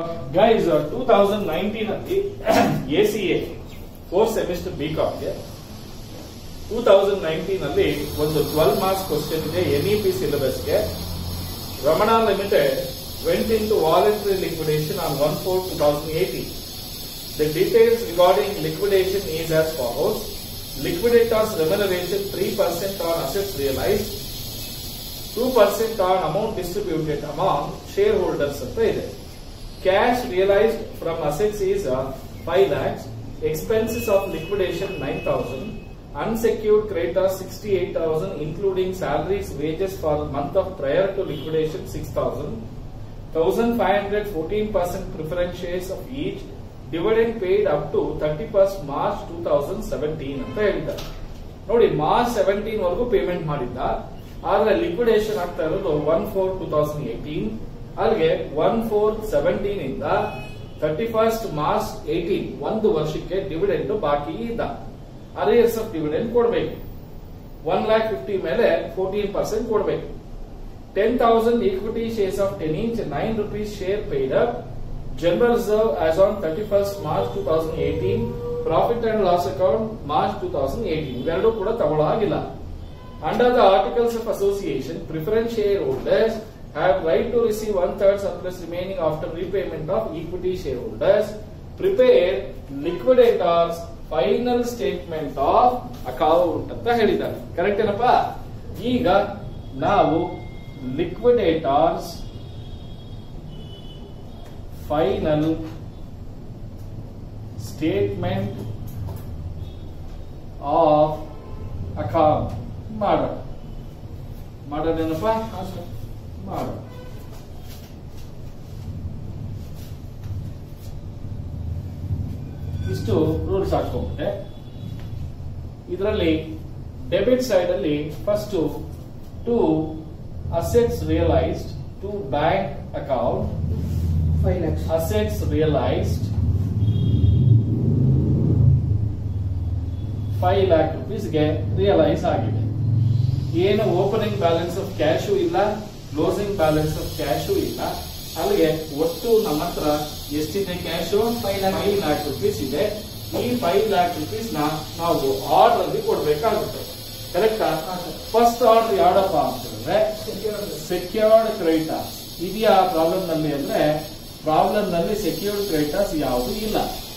Guys two thousand nineteen ಅಲ್ಲಿ A C A fourth semester B ಕಾಮ್ಗೆ two thousand nineteen ಅಲ್ಲಿ ಒಂದು twelve marks question ಇದೆ NEP ಸಿಲೆಬಸ್ಗೆ Ramana limited went into voluntary liquidation on one four two thousand eighteen The details regarding liquidation is as follows. Liquidators remuneration 3% on assets realized, 2% on amount distributed among shareholders ಅಂತ ಇದೆ. Cash realized from assets is uh, 5 lakhs, expenses of liquidation 9,000, unsecured creditors 68,000 including salaries, wages for the month of prior to liquidation 6,000, 1,500 14% preference shares of each, dividend paid up to thirty first March two thousand seventeen ಅಂತ ಹೇಳಿದ್ದಾರೆ ನೋಡಿ March seventeen ವರೆಗೂ payment ಮಾಡಿದ್ದ ಆದ್ರೆ liquidation ಆಗ್ತಾ ಇರೋದು one four two thousand eighteen ಅಲ್ಲಿಗೆ one four seventeen ಇಂದ ತರ್ಟಿ ಫಸ್ಟ್ ಮಾರ್ಚ್ ಏಟೀನ್ ಒಂದು ವರ್ಷಕ್ಕೆ ಡಿವಿಡೆಂಡ್ ಬಾಕಿ ಇದ್ದ ಅರಿಯರ್ಸ್ ಆಫ್ ಡಿವಿಡೆಂಡ್ ಕೊಡಬೇಕು ಒನ್ ಲ್ಯಾಕ್ ಫಿಫ್ಟಿ ಮೇಲೆ ಫೋರ್ಟೀನ್ ಪರ್ಸೆಂಟ್ ಕೊಡಬೇಕು ten thousand equity shares of ten each nine rupees share paid up General Reserve as on 31st March 2018, Profit and Loss Account March 2018. ಇವೆರಡೂ ಕೂಡ ತಗೊಳ್ಳೋ ಆಗಿಲ್ಲ under the articles of association preference share holders have right to receive one third surplus remaining after repayment of equity share holders prepare liquidators final statement of account ಅಂತ ಹೇಳಿದ್ದಾರೆ correct ಏನಪ್ಪಾ ಈಗ ನಾವು liquidators final statement of account ಮಾಡೋಣ ಮಾಡೋದೇನಪ್ಪ ಮಾಡೋಣ ಇಷ್ಟು rules ಹಾಕೊಂಡೆ ಇದರಲ್ಲಿ ಡೆಬಿಟ್ ಸೈಡ್ ಅಲ್ಲಿ first to assets realized to bank account five lakhs assets realized 5 lakh rupees ಗೆ ರಿಯಲೈಸ್ ಆಗಿದೆ ಏನು ಓಪನಿಂಗ್ ಬ್ಯಾಲೆನ್ಸ್ ಆಫ್ ಕ್ಯಾಶು ಇಲ್ಲ ಕ್ಲೋಸಿಂಗ್ ಬ್ಯಾಲೆನ್ಸ್ ಆಫ್ ಕ್ಯಾಶು ಇಲ್ಲ ಅಲ್ಲಿಗೆ ಒಟ್ಟು ನಮ್ಮ ಹತ್ರ ಎಷ್ಟಿದೆ cash Five lakh. Five lakh rupees ಇದೆ ಈ ಫೈವ್ ಲ್ಯಾಕ್ ರುಪೀಸ್ ನ ನಾವು ಆರ್ಡರ್ ಅಲ್ಲಿ ಕೊಡ್ಬೇಕಾಗುತ್ತೆ ಕರೆಕ್ಟಾ ಹಾ, ಸರ್. ಫಸ್ಟ್ ಆರ್ಡರ್ ಯಾವ್ದಪ್ಪ ಅಂತ ಹೇಳಿದ್ರೆ ಸೆಕ್ಯೂರ್ಡ್ ಕ್ರೆಡಿಟರ್ಸ್ ಇದೆಯಾ ಪ್ರಾಬ್ಲಮ್ ನಲ್ಲಿ ಅಂದ್ರೆ ಪ್ರಾಬ್ಲಮ್ ನಲ್ಲಿ ಸೆಕ್ಯೂರ್ಡ್ ಕ್ರೆಡಿಟರ್ಸ್ ಯಾವುದು ಇಲ್ಲ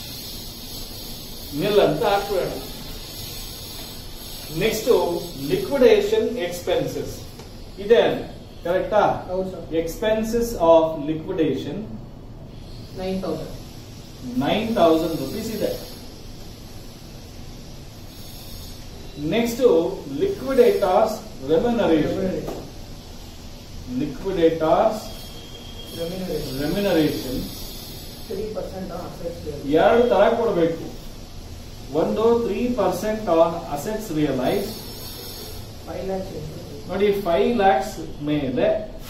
ನಿಲ್ ಅಂತ ಹಾಕ್ಬೇಡ ನೆಕ್ಸ್ಟ್ ಲಿಕ್ವಿಡೇಷನ್ ಎಕ್ಸ್ಪೆನ್ಸಸ್ ಇದೆ ಕರೆಕ್ಟಾ ಹೌದು sir expenses of liquidation nine thousand nine thousand rupees ಇದೆ next liquidators remuneration liquidators remuneration three percent assets ಎರಡು ತರ ಕೊಡಬೇಕು ಒಂದು three percent on assets realize five lakhs ನೋಡಿ ಫೈವ್ ಲ್ಯಾಕ್ಸ್ ಮೇಲೆ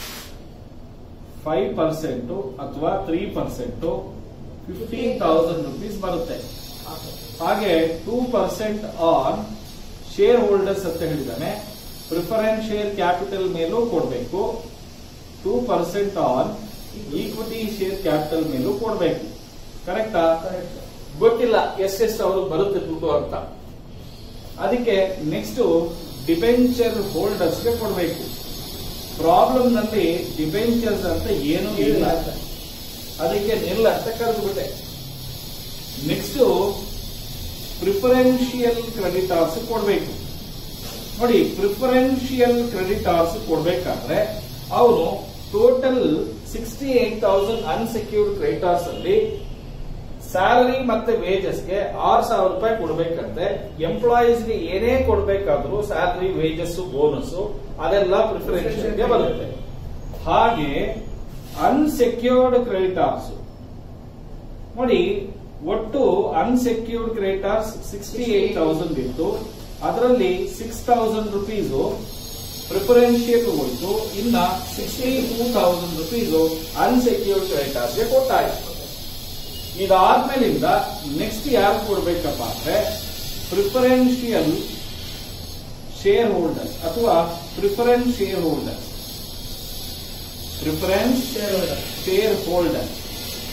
ಫೈವ್ ಪರ್ಸೆಂಟ್ ಅಥವಾ three percent fifteen thousand rupees ಬರುತ್ತೆ ಹಾಗೆ two percent on share holders ಅಂತ ಹೇಳಿದಾನೆ ಪ್ರಿಫರೆನ್ಸ್ ಶೇರ್ ಕ್ಯಾಪಿಟಲ್ ಮೇಲೂ ಕೊಡಬೇಕು two percent on equity share capital ಮೇಲೂ ಕೊಡಬೇಕು ಕರೆಕ್ಟಾ ಕರೆಕ್ಟ್ ಗೊತ್ತಿಲ್ಲ ಎಷ್ಟೆಷ್ಟು ಅವ್ರಿಗೆ ಬರುತ್ತೆ ದುಡ್ಡು ಅಂತ ಅದಕ್ಕೆ ನೆಕ್ಸ್ಟ್ ಡಿಬೆಂಚರ್ ಹೋಲ್ಡರ್ಸ್ಗೆ ಕೊಡಬೇಕು ಪ್ರಾಬ್ಲಮ್ ನಲ್ಲಿ ಡಿಬೆಂಚರ್ಸ್ ಅಂತ ಏನೂ ಇಲ್ಲ ಅದಕ್ಕೆ ನಿಲ್ಲ ಅಂತ ಕರೆದ್ಬಿಟ್ಟೆ ನೆಕ್ಸ್ಟ್ ಪ್ರಿಫರೆನ್ಷಿಯಲ್ ಕ್ರೆಡಿಟಾರ್ಸ್ ಕೊಡಬೇಕು ನೋಡಿ ಪ್ರಿಫರೆನ್ಷಿಯಲ್ ಕ್ರೆಡಿಟಾರ್ಸ್ ಕೊಡ್ಬೇಕಾದ್ರೆ ಅವನು total sixty eight thousand unsecured creditors ಅಲ್ಲಿ ಸ್ಯಾಲರಿ ಮತ್ತೆ ವೇಜಸ್ಗೆ ಆರ್ ಸಾವಿರ ರೂಪಾಯಿ ಕೊಡ್ಬೇಕಂತೆ ಎಂಪ್ಲಾಯೀಸ್ಗೆ ಏನೇ ಕೊಡ್ಬೇಕಾದ್ರೂ ಸ್ಯಾಲರಿ ವೇಜಸ್ ಬೋನಸ್ ಅದೆಲ್ಲ ಪ್ರಿಫರೆನ್ಷಿಯಲ್ಗೆ ಬರುತ್ತೆ ಹಾಗೆ ಅನ್ಸೆಕ್ಯೂರ್ಡ್ ಕ್ರೆಡಿಟಾರ್ಸ್ ನೋಡಿ ಒಟ್ಟು unsecured creditors sixty eight thousand ಇತ್ತು ಅದರಲ್ಲಿ ಸಿಕ್ಸ್ ತೌಸಂಡ್ ರುಪೀಸ್ ಪ್ರಿಫರೆನ್ಷಿಯಲ್ ಹೋಯ್ತು ಇನ್ನ sixty two thousand rupees unsecured ಕ್ರೆಡಿಟಾರ್ಸ್ಗೆ ಕೊಟ್ಟಾಯ್ತು ಇದಾದ್ಮೇಲಿಂದ ನೆಕ್ಸ್ಟ್ ಯಾರು ಕೊಡ್ಬೇಕಪ್ಪ ಅಂದ್ರೆ ಪ್ರಿಫರೆನ್ಷಿಯಲ್ ಶೇರ್ ಹೋಲ್ಡರ್ಸ್ ಅಥವಾ preference share holders preference share holder share holder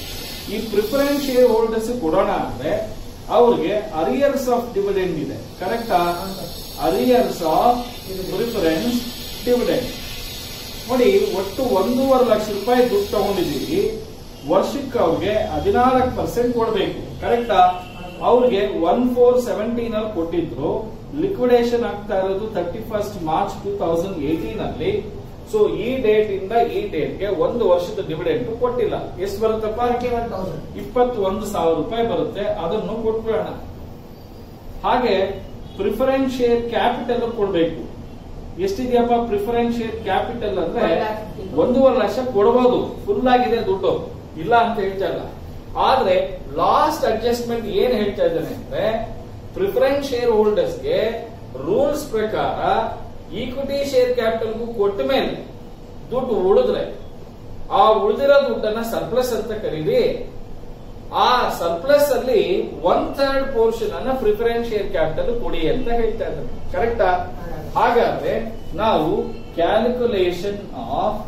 ಈ ಪ್ರಿಫರೆನ್ಸ್ ಶೇರ್ ಹೋಲ್ಡರ್ಸ್ ಕೊಡೋಣ ಅಂದ್ರೆ ಅವ್ರಿಗೆ ಅರಿಯರ್ಸ್ ಆಫ್ ಡಿವಿಡೆಂಡ್ ಇದೆ ಕರೆಕ್ಟಾ ಅರಿಯರ್ಸ್ ಆಫ್ ಪ್ರಿಫರೆನ್ಸ್ ಡಿವಿಡೆಂಡ್ ನೋಡಿ ಒಟ್ಟು ಒಂದೂವರೆ ಲಕ್ಷ ರೂಪಾಯಿ ದುಡ್ಡು ತಗೊಂಡಿದ್ದೀವಿ ವರ್ಷಕ್ಕೆ ಅವ್ರಿಗೆ ಹದಿನಾಲ್ಕು ಪರ್ಸೆಂಟ್ ಕೊಡಬೇಕು ಕರೆಕ್ಟಾ ಅವ್ರಿಗೆ ಒನ್ ಫೋರ್ ಸೆವೆಂಟೀನ್ ಅಲ್ಲಿ ಕೊಟ್ಟಿದ್ರು ಲಿಕ್ವಿಡೇಷನ್ ಆಗ್ತಾ ಇರೋದು thirty first March two thousand eighteen ಅಲ್ಲಿ ಸೊ ಈ ಡೇಟ್ ಇಂದ ಈ ಡೇಟ್ಗೆ ಒಂದು ವರ್ಷದ ಡಿವಿಡೆಂಟ್ ಕೊಟ್ಟಿಲ್ಲ ಎಷ್ಟು ಬರುತ್ತಪ್ಪ ಫಾರ್ಟಿ ಒನ್ ತೌಸಂಡ್ ಇಪ್ಪತ್ತೊಂದು ಸಾವಿರ ರೂಪಾಯಿ ಬರುತ್ತೆ ಅದನ್ನು ಕೊಟ್ಬಿಡೋಣ ಹಾಗೆ ಪ್ರಿಫರೆನ್ಸ್ ಶೇರ್ ಕ್ಯಾಪಿಟಲ್ ಕೊಡ್ಬೇಕು ಎಷ್ಟಿದೆಯಪ್ಪ ಪ್ರಿಫರೆನ್ಸ್ ಶೇರ್ ಕ್ಯಾಪಿಟಲ್ ಅಂದ್ರೆ One lakh fifty. ಒಂದೂವರೆ ಲಕ್ಷ ಕೊಡಬಹುದು ಫುಲ್ ಆಗಿದೆ ದುಡ್ಡು ಇಲ್ಲ ಅಂತ ಹೇಳ್ತಾ ಇಲ್ಲ ಆದ್ರೆ ಲಾಸ್ಟ್ ಅಡ್ಜಸ್ಟ್ಮೆಂಟ್ ಏನ್ ಹೇಳ್ತಾ ಇದ್ದಾನೆ ಅಂದ್ರೆ ಪ್ರಿಫರೆನ್ಸ್ ಶೇರ್ ಹೋಲ್ಡರ್ಸ್ಗೆ ರೂಲ್ಸ್ ಪ್ರಕಾರ ಈಕ್ವಿಟಿ ಶೇರ್ ಕ್ಯಾಪಿಟಲ್ಗೂ ಕೊಟ್ಟ ಮೇಲೆ ದುಡ್ಡು ಉಳಿದ್ರೆ ಆ ಉಳಿದಿರೋ ದುಡ್ಡನ್ನ ಸರ್ಪ್ಲಸ್ ಅಂತ ಕರೀರಿ ಆ ಸರ್ಪ್ಲಸ್ ಅಲ್ಲಿ ಒನ್ ಥರ್ಡ್ ಪೋರ್ಷನ್ ಅನ್ನ ಪ್ರಿಫರೆನ್ಸ್ ಶೇರ್ ಕ್ಯಾಪಿಟಲ್ ಕೊಡಿ ಅಂತ ಹೇಳ್ತಾ ಇದ್ದಾರೆ ಕರೆಕ್ಟಾ ಹಾಗಾದ್ರೆ ನಾವು calculation of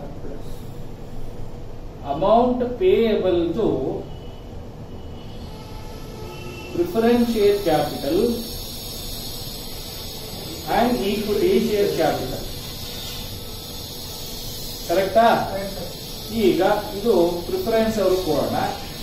amount payable to preference share capital and equity share capital ಕರೆಕ್ಟಾ ಈಗ ಇದು ಪ್ರಿಫರೆನ್ಸ್ ಅವರು ಕೊಡೋಣ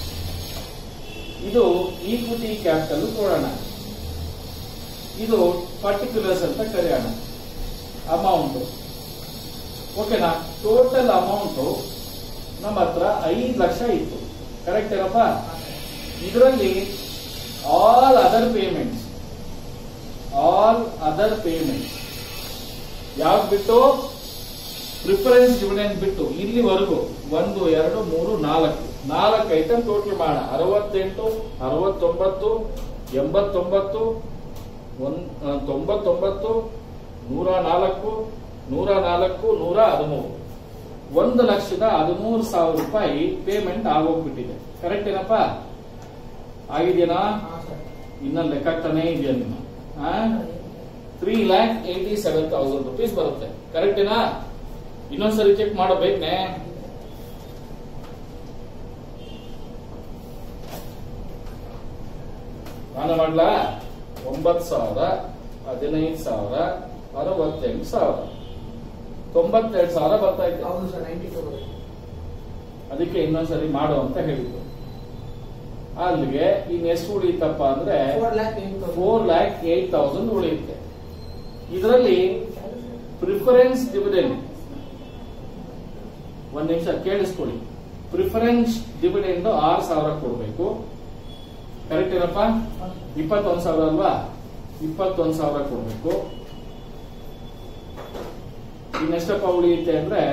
ಇದು ಈಕ್ವಿಟಿ ಕ್ಯಾಪಿಟಲ್ ಕೊಡೋಣ ಇದು ಪರ್ಟಿಕ್ಯುಲರ್ಸ್ ಅಂತ ಕರೆಯೋಣ ಅಮೌಂಟ್ ಓಕೆನಾ ಟೋಟಲ್ ಅಮೌಂಟ್ ನಮ್ಮ ಹತ್ರ ಐದು ಲಕ್ಷ ಇತ್ತು ಕರೆಕ್ಟ್ ಏನಪ್ಪ ಇದರಲ್ಲಿ all other payments all other payments ಯಾವ್ದು ಬಿಟ್ಟು ಪ್ರಿಫರೆನ್ಸ್ ಡಿವಿಡೆಂಡ್ ಬಿಟ್ಟು ಇಲ್ಲಿವರೆಗೂ ಒಂದು ಎರಡು ಮೂರು ನಾಲ್ಕು ನಾಲ್ಕು ಐಟಮ್ ಟೋಟಲ್ ಮಾಡೋಣ ಅರವತ್ತೆಂಟು ಅರವತ್ತೊಂಬತ್ತು ಎಂಬತ್ತೊಂಬತ್ತು ಒಂದ್ ಆ, ತೊಂಬತ್ತೊಂಬತ್ತು ನೂರ ನಾಲ್ಕು ನೂರ ನಾಲ್ಕು ನೂರ ಹದಿಮೂರು ಒಂದು ಲಕ್ಷದ ಹದಿಮೂರು ಸಾವಿರ ರೂಪಾಯಿ ಪೇಮೆಂಟ್ ಆಗೋಗ್ಬಿಟ್ಟಿದೆ ಕರೆಕ್ಟ್ ಏನಪ್ಪ ಆಗಿದೆಯಾ ಇನ್ನ ಲೆಕ್ಕಾಗ್ತಾನೆ ಇದೆಯಾ ನೀನು three lakh eighty seven thousand rupees ಬರುತ್ತೆ ಕರೆಕ್ಟೇನಾ ಇನ್ನೊಂದ್ಸರಿ ಚೆಕ್ ಮಾಡಬೇಕನೆ ನಾನು ಮಾಡ್ಲಾ ಒಂಬತ್ ಸಾವಿರ ಹದಿನೈದು ಸಾವಿರ ಅರವತ್ತೆಂಟು ಸಾವಿರ ತೊಂಬತ್ತೆರಡು ಸಾವಿರ ಬರ್ತಾ ಇದೆ ಹೌದು ಸರ್ ನೈಂಟಿ ಟೂ ಅದಕ್ಕೆ ಇನ್ನೊಂದ್ಸರಿ ಮಾಡು ಅಂತ ಹೇಳಿದ್ರು ಅಲ್ಲಿಗೆ ಇನ್ ಎಷ್ಟು ಉಳಿತಪ್ಪ ಅಂದ್ರೆ four lakh eight four lakh eight thousand ಉಳಿಯುತ್ತೆ ಇದರಲ್ಲಿ ಪ್ರಿಫರೆನ್ಸ್ ಡಿವಿಡೆಂಡ್ ಒಂದ್ ನಿಮಿಷ ಕೇಳಿಸ್ಕೊಳ್ಳಿ ಪ್ರಿಫರೆನ್ಸ್ ಡಿವಿಡೆಂಡ್ ಆರು ಸಾವಿರ ಕೊಡ್ಬೇಕು ಕರೆಕ್ಟ್ ಏನಪ್ಪ ಇಪ್ಪತ್ತೊಂದು ಸಾವಿರ ಅಲ್ವಾ ಇಪ್ಪತ್ತೊಂದು ಸಾವಿರ ಕೊಡ್ಬೇಕು ಇನ್ನೆಷ್ಟಪ್ಪ ಉಳಿಯುತ್ತೆ ಅಂದ್ರೆ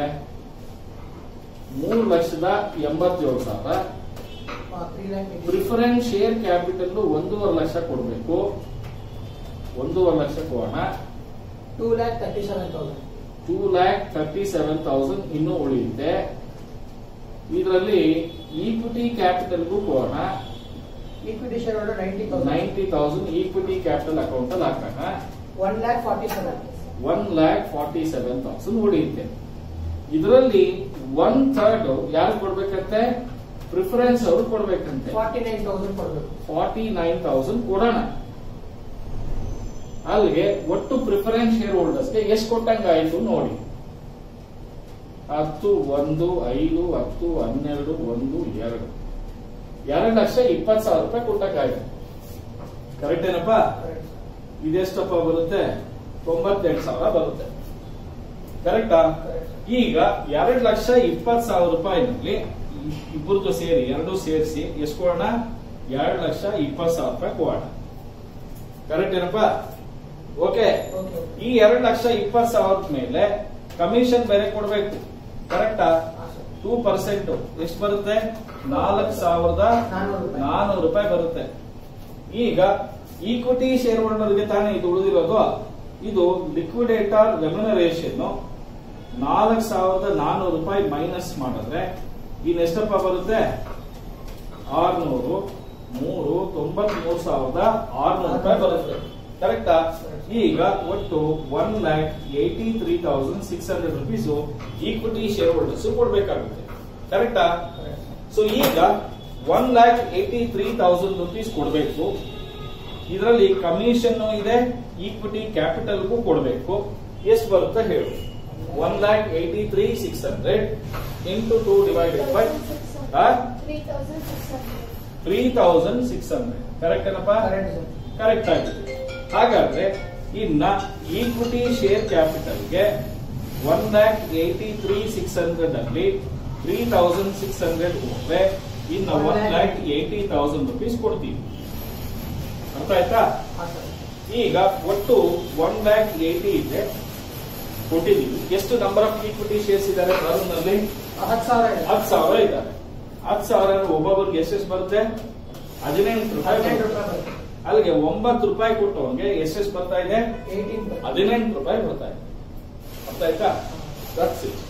ಮೂರು ಲಕ್ಷದ ಎಂಬತ್ತೇಳು ಸಾವಿರ three lakh preference share capital ಒಂದೂವರೆ ಲಕ್ಷ ಕೊಡಬೇಕು ಒಂದೂವರೆ ಲಕ್ಷ ಕೊಡೋಣ two lakh thirty seven thousand two lakh thirty seven thousand ಇನ್ನೂ ಉಳಿಯುತ್ತೆ ಇದರಲ್ಲಿ ಈಕ್ವಿಟಿ ಕ್ಯಾಪಿಟಲ್ಗೂ ಕೊಡೋಣ equity share holder ninety thousand ninety thousand equity capital account ಅಲ್ಲಿ ಹಾಕೋಣ one lakh forty seven one lakh forty seven thousand ಉಳಿಯುತ್ತೆ ಇದರಲ್ಲಿ ಒನ್ ಥರ್ಡ್ ಯಾರು ಕೊಡ್ಬೇಕಂತೆ ಪ್ರಿಫರೆನ್ಸ್ ಅವ್ರು ಕೊಡ್ಬೇಕಂತೆ ಫಾರ್ಟಿ ನೈನ್ ತೌಸಂಡ್ ಕೊಡಬೇಕು ಫಾರ್ಟಿ ನೈನ್ ತೌಸಂಡ್ ಕೊಡೋಣ ಅಲ್ಲಿಗೆ ಒಟ್ಟು ಪ್ರಿಫರೆನ್ಸ್ ಶೇರ್ ಹೋಲ್ಡರ್ಸ್ಗೆ ಎಷ್ಟು ಕೊಟ್ಟಂಗಾಯ್ತು ನೋಡಿ ಹತ್ತು ಒಂದು ಐದು ಹತ್ತು ಹನ್ನೆರಡು ಒಂದು ಎರಡು ಎರಡು ಲಕ್ಷ ಇಪ್ಪತ್ತು ಸಾವಿರ ರೂಪಾಯಿ ಕೊಟ್ಟಂಗಾಯ್ತು ಕರೆಕ್ಟ್ ಏನಪ್ಪ ಇದೆಷ್ಟಪ್ಪ ಬರುತ್ತೆ ತೊಂಬತ್ತೆರಡು ಸಾವಿರ ಬರುತ್ತೆ ಕರೆಕ್ಟಾ ಈಗ ಎರಡು ಲಕ್ಷ ಇಪ್ಪತ್ತು ಸಾವಿರ ರೂಪಾಯಿನಲ್ಲಿ ಇಬ್ಬರದು ಸೇರಿ ಎರಡು ಸೇರಿಸಿ ಎಷ್ಟು ಕೊಡೋಣ ಎರಡು ಲಕ್ಷ ಇಪ್ಪತ್ತು ಸಾವಿರ ರೂಪಾಯಿ ಕೊಡೋಣ ಕರೆಕ್ಟ್ ಏನಪ್ಪ ಓಕೆ ಓಕೆ ಈ ಎರಡು ಲಕ್ಷ ಇಪ್ಪತ್ತು ಸಾವಿರದ ಮೇಲೆ ಕಮಿಷನ್ ಬೇರೆ ಕೊಡ್ಬೇಕು ಕರೆಕ್ಟಾ ಟೂ ಪರ್ಸೆಂಟ್ ಎಷ್ಟು ಬರುತ್ತೆ ನಾಲ್ಕು ಸಾವಿರದ ನಾನ್ನೂರು ರೂಪಾಯಿ. ನಾನೂರು ರೂಪಾಯಿ ಬರುತ್ತೆ ಈಗ ಈಕ್ವಿಟಿ ಶೇರ್ ಹೋಲ್ಡರ್ಗೆ ತಾನೇ ಇದು ಉಳಿದಿರೋದು ಇದು ಲಿಕ್ವಿಡೇಟರ್ ರೆಮ್ಯುನರೇಷನ್ ನಾಲ್ಕು ಸಾವಿರದ ನಾನೂರು ರೂಪಾಯಿ ಮೈನಸ್ ಮಾಡಿದ್ರೆ ಇನ್ ಎಷ್ಟಪ್ಪ ಬರುತ್ತೆ ಆರ್ನೂರು ಮೂರು ತೊಂಬತ್ ಮೂರು ಸಾವಿರದ ಆರ್ನೂರು ರೂಪಾಯಿ ಬರುತ್ತೆ ಕರೆಕ್ಟಾ ಈಗ ಒಟ್ಟು one lakh eighty three thousand six hundred rupees equity share holders ಕೊಡ್ಬೇಕಾಗುತ್ತೆ ಕರೆಕ್ಟಾ ಸೊ ಈಗ one lakh eighty three thousand rupees ಕೊಡಬೇಕು ಇದರಲ್ಲಿ ಕಮಿಷನ್ ಇದೆ ಈಕ್ವಿಟಿ ಕ್ಯಾಪಿಟಲ್ಗೂ ಕೊಡಬೇಕು ಎಷ್ಟು ಬರುತ್ತೆ ಹೇಳು one lakh eighty three six hundred into two divided by three thousand six hundred correct ಏನಪ್ಪ ಕರೆಕ್ಟ್ ಸರ್ ಕರೆಕ್ಟ್ ಆಗಿದೆ ಹಾಗಾದ್ರೆ ಇನ್ನ ಈಕ್ವಿಟಿ ಶೇರ್ ಕ್ಯಾಪಿಟಲ್ಗೆ one lakh eighty three six hundred ಅಲ್ಲಿ ತ್ರೀ ತೌಸಂಡ್ ಸಿಕ್ಸ್ ಹಂಡ್ರೆಡ್ ಹೋದ್ರೆ ಇನ್ನು one lakh eighty thousand rupees ಕೊಡ್ತೀವಿ ಅರ್ಥ ಆಯ್ತಾ ಹಾಂ ಸರ್ ಈಗ ಒಟ್ಟು ಒನ್ ಲ್ಯಾಕ್ ಏಟಿ ಇದೆ ಕೊಟ್ಟಿದ್ದೀವಿ ಎಷ್ಟು ನಂಬರ್ ಆಫ್ ಈಕ್ವಿಟಿ ಶೇರ್ಸ್ ಇದ್ದಾರೆ ನಲ್ಲಿ ಹತ್ತು ಸಾವಿರ ಇದೆ ಹತ್ತು ಸಾವಿರ ಇದ್ದಾರೆ ಹತ್ತು ಸಾವಿರ ಒಬ್ಬೊಬ್ಬರಿಗೆ ಎಷ್ಟೆಷ್ಟು ಬರುತ್ತೆ ಹದಿನೆಂಟು ರೂಪಾಯಿ ಹದಿನೆಂಟು ಬರುತ್ತೆ. ರೂಪಾಯಿ ಬರುತ್ತೆ ಅಲ್ಲಿಗೆ ಒಂಬತ್ತು ರೂಪಾಯಿ ಕೊಟ್ಟವನ್ಗೆ ಎಷ್ಟೆಷ್ಟು ಬರ್ತಾ ಇದೆ ಏಯ್ಟೀನ್ ಹದಿನೆಂಟು ರೂಪಾಯಿ ಬರ್ತಾ ಇದೆ ಅರ್ಥ ಆಯ್ತಾ ದಟ್ಸ್ ಇಟ್